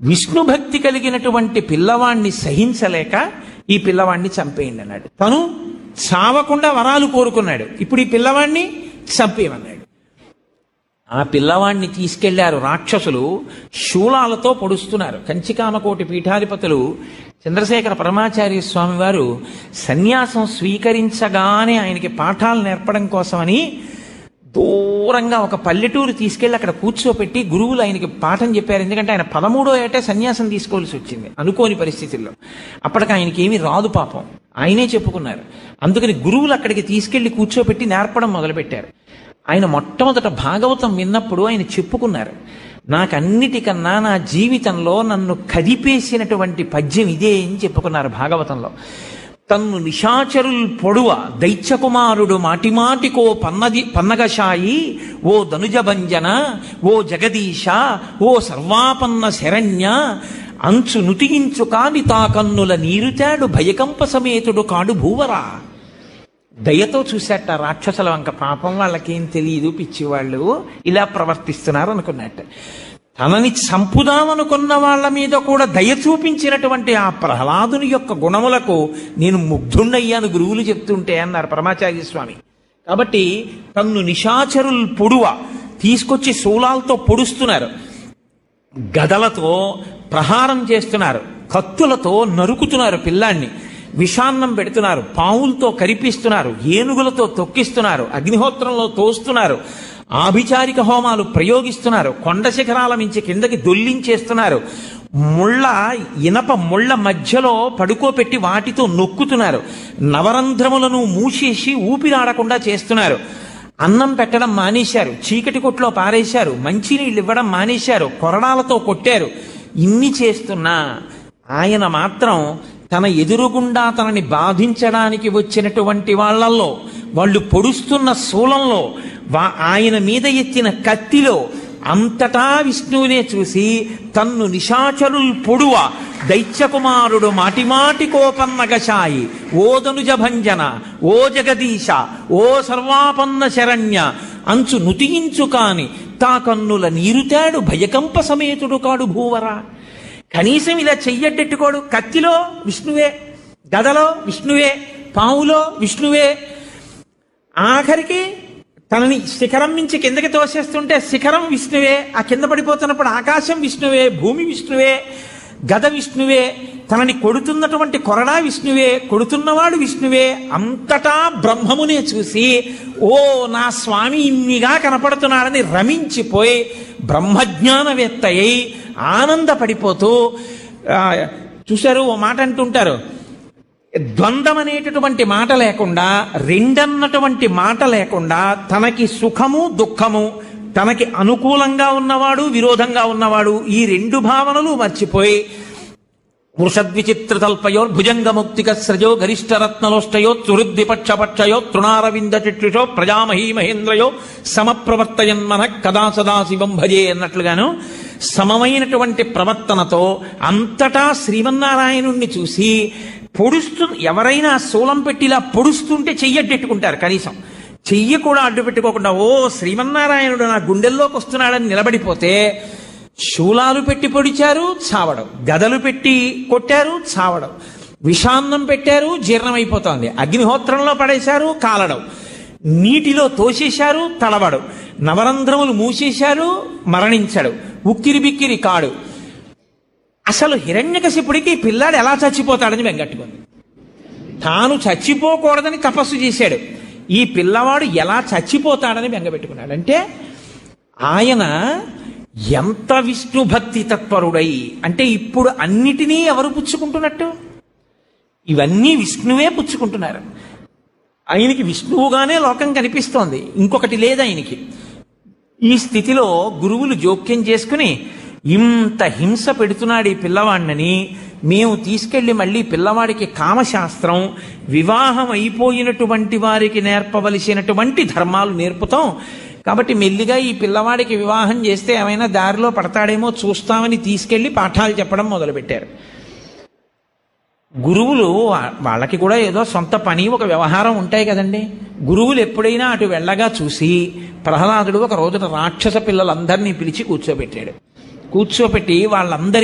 విష్ణు భక్తి కలిగినటువంటి పిల్లవాణ్ణి సహించలేక ఈ పిల్లవాణ్ణి చంపేయండి అన్నాడు తను చావకుండా వరాలు కోరుకున్నాడు ఇప్పుడు ఈ పిల్లవాణ్ణి చంపేయమన్నాడు ఆ పిల్లవాణ్ణి తీసుకెళ్లారు రాక్షసులు శూలాలతో పొడుస్తున్నారు కంచికామకోటి పీఠాధిపతులు చంద్రశేఖర పరమాచార్య స్వామి వారు సన్యాసం స్వీకరించగానే ఆయనకి పాఠాలు నేర్పడం కోసమని దూరంగా ఒక పల్లెటూరు తీసుకెళ్లి అక్కడ కూర్చోపెట్టి గురువులు ఆయనకి పాఠం చెప్పారు ఎందుకంటే ఆయన పదమూడో ఏటే సన్యాసం తీసుకోవాల్సి వచ్చింది అనుకోని పరిస్థితుల్లో అప్పటికి ఆయనకి ఏమీ రాదు పాపం ఆయనే చెప్పుకున్నారు అందుకని గురువులు అక్కడికి తీసుకెళ్లి కూర్చోపెట్టి నేర్పడం మొదలుపెట్టారు ఆయన మొట్టమొదట భాగవతం విన్నప్పుడు ఆయన చెప్పుకున్నారు నాకన్నిటికన్నా నా జీవితంలో నన్ను కదిపేసినటువంటి పద్యం ఇదే అని చెప్పుకున్నారు భాగవతంలో తన్ను నిశాచరుల్ పొడువ దైత్యకుమారుడు మాటిమాటికో పన్నది పన్నగశాయి ఓ ధనుజభంజన ఓ జగదీశ ఓ సర్వాపన్న శరణ్య అంచు నుతిగించు కాని తా కన్నుల నీరుతాడు భయకంప సమేతుడు కాడు భూవరా దయతో చూసేట రాక్షసుల వంక పాపం వాళ్ళకేం తెలియదు పిచ్చివాళ్ళు ఇలా ప్రవర్తిస్తున్నారు అనుకున్నట్టు తనని చంపుదామనుకున్న వాళ్ళ మీద కూడా దయ చూపించినటువంటి ఆ ప్రహ్లాదుని యొక్క గుణములకు నేను ముగ్ధుండయ్యాను గురువులు చెప్తుంటే అన్నారు పరమాచార్య స్వామి కాబట్టి తన్ను నిశాచరుల్ పొడువ తీసుకొచ్చి శూలాలతో పొడుస్తున్నారు గదలతో ప్రహారం చేస్తున్నారు కత్తులతో నరుకుతున్నారు పిల్లాన్ని విషాన్నం పెడుతున్నారు పావులతో కరిపిస్తున్నారు ఏనుగులతో తొక్కిస్తున్నారు అగ్నిహోత్రంలో తోస్తున్నారు ఆభిచారిక హోమాలు ప్రయోగిస్తున్నారు కొండ శిఖరాల మించి కిందకి దొల్లించేస్తున్నారు ముళ్ళ ఇనప ముళ్ళ మధ్యలో పడుకోపెట్టి వాటితో నొక్కుతున్నారు నవరంధ్రములను మూసేసి ఊపిరాడకుండా చేస్తున్నారు అన్నం పెట్టడం మానేశారు చీకటి కొట్లో పారేశారు మంచినీళ్ళు ఇవ్వడం మానేశారు కొరడాలతో కొట్టారు ఇన్ని చేస్తున్నా ఆయన మాత్రం తన ఎదురుగుండా తనని బాధించడానికి వచ్చినటువంటి వాళ్ళల్లో వాళ్ళు పొడుస్తున్న శూలంలో వా ఆయన మీద ఎత్తిన కత్తిలో అంతటా విష్ణువునే చూసి తన్ను నిశాచరుల్ పొడువ దైత్యకుమారుడు మాటిమాటి కోపన్నగశాయి ఓ ధనుజ భంజన ఓ జగదీశ ఓ సర్వాపన్న శరణ్య అంచు నుతియించు కాని తా కన్నుల నీరుతాడు భయకంప సమేతుడు కాడు భూవరా కనీసం ఇలా చెయ్యడ్డెట్టుకోడు కత్తిలో విష్ణువే గదలో విష్ణువే పావులో విష్ణువే ఆఖరికి తనని శిఖరం నుంచి కిందకి తోసేస్తుంటే శిఖరం విష్ణువే ఆ కింద పడిపోతున్నప్పుడు ఆకాశం విష్ణువే భూమి విష్ణువే గద విష్ణువే తనని కొడుతున్నటువంటి కొరడా విష్ణువే కొడుతున్నవాడు విష్ణువే అంతటా బ్రహ్మమునే చూసి ఓ నా స్వామి ఇన్నిగా కనపడుతున్నాడని రమించిపోయి బ్రహ్మజ్ఞానవేత్త అయి ఆనందపడిపోతూ ఆ, చూశారు ఓ మాట అంటుంటారు ద్వంద్వం అనేటటువంటి మాట లేకుండా రెండన్నటువంటి మాట లేకుండా తనకి సుఖము దుఃఖము తనకి అనుకూలంగా ఉన్నవాడు విరోధంగా ఉన్నవాడు ఈ రెండు భావనలు మర్చిపోయి వృషద్విచిత్రతల్పయో భుజంగముక్తిక స్రజో గరిష్టరత్నలోష్టయో తురుద్విపక్షపక్షయో తృణారవింద చిట్టిషో ప్రజామహీ మహేంద్రయో సమప్రవర్తయన్మన కదా సదా శివం భజే అన్నట్లుగాను సమమైనటువంటి ప్రవర్తనతో అంతటా శ్రీమన్నారాయణుణ్ణి చూసి పొడుస్తు ఎవరైనా శూలం పెట్టి ఇలా పొడుస్తుంటే చెయ్యడ్డెట్టుకుంటారు కనీసం చెయ్యి కూడా అడ్డు పెట్టుకోకుండా ఓ శ్రీమన్నారాయణుడు నా గుండెల్లోకి వస్తున్నాడని నిలబడిపోతే శూలాలు పెట్టి పొడిచారు చావడం గదలు పెట్టి కొట్టారు చావడం విషాన్నం పెట్టారు జీర్ణమైపోతోంది అగ్నిహోత్రంలో పడేశారు కాలడం నీటిలో తోసేశారు తడవడు నవరంధ్రములు మూసేశారు మరణించడు ఉక్కిరి బిక్కిరి కాడు అసలు హిరణ్యకశిపుడికి ఈ పిల్లాడు ఎలా చచ్చిపోతాడని వెంగట్టుకుంది తాను చచ్చిపోకూడదని తపస్సు చేశాడు ఈ పిల్లవాడు ఎలా చచ్చిపోతాడని బెంగపెట్టుకున్నాడు అంటే ఆయన ఎంత విష్ణు భక్తి తత్పరుడై అంటే ఇప్పుడు అన్నిటినీ ఎవరు పుచ్చుకుంటున్నట్టు ఇవన్నీ విష్ణువే పుచ్చుకుంటున్నారు ఆయనకి విష్ణువుగానే లోకం కనిపిస్తోంది ఇంకొకటి లేదు ఆయనకి ఈ స్థితిలో గురువులు జోక్యం చేసుకుని ఇంత హింస పెడుతున్నాడు ఈ పిల్లవాడిని మేము తీసుకెళ్లి మళ్ళీ పిల్లవాడికి కామశాస్త్రం వివాహం అయిపోయినటువంటి వారికి నేర్పవలసినటువంటి ధర్మాలు నేర్పుతాం కాబట్టి మెల్లిగా ఈ పిల్లవాడికి వివాహం చేస్తే ఏమైనా దారిలో పడతాడేమో చూస్తామని తీసుకెళ్లి పాఠాలు చెప్పడం మొదలుపెట్టారు గురువులు వా- వాళ్ళకి కూడా ఏదో సొంత పని ఒక వ్యవహారం ఉంటాయి కదండి గురువులు ఎప్పుడైనా అటు వెళ్ళగా చూసి ప్రహ్లాదుడు ఒక రోజున రాక్షస పిల్లలందరినీ పిలిచి కూర్చోబెట్టాడు కూర్చోబెట్టి వాళ్ళందరి